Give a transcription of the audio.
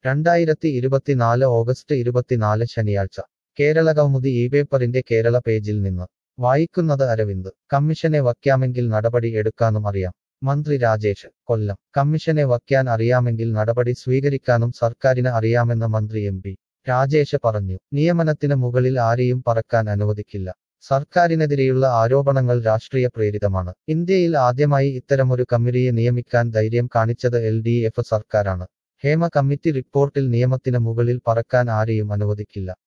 രണ്ടായിരത്തി ഇരുപത്തിനാല് ഓഗസ്റ്റ് ഇരുപത്തിനാല് ശനിയാഴ്ച കേരള കൗമുദി ഈ പേപ്പറിന്റെ കേരള പേജിൽ നിന്ന് വായിക്കുന്നത് അരവിന്ദ് കമ്മീഷനെ വയ്ക്കാമെങ്കിൽ നടപടി എടുക്കാനും അറിയാം മന്ത്രി രാജേഷ് കൊല്ലം കമ്മീഷനെ വയ്ക്കാൻ അറിയാമെങ്കിൽ നടപടി സ്വീകരിക്കാനും സർക്കാരിന് അറിയാമെന്ന് മന്ത്രി എം പി രാജേഷ് പറഞ്ഞു നിയമനത്തിന് മുകളിൽ ആരെയും പറക്കാൻ അനുവദിക്കില്ല സർക്കാരിനെതിരെയുള്ള ആരോപണങ്ങൾ രാഷ്ട്രീയ പ്രേരിതമാണ് ഇന്ത്യയിൽ ആദ്യമായി ഇത്തരമൊരു കമ്മിറ്റിയെ നിയമിക്കാൻ ധൈര്യം കാണിച്ചത് എൽ ഡി എഫ് സർക്കാരാണ് ഹേമ കമ്മിറ്റി റിപ്പോർട്ടിൽ നിയമത്തിന് മുകളിൽ പറക്കാൻ ആരെയും അനുവദിക്കില്ല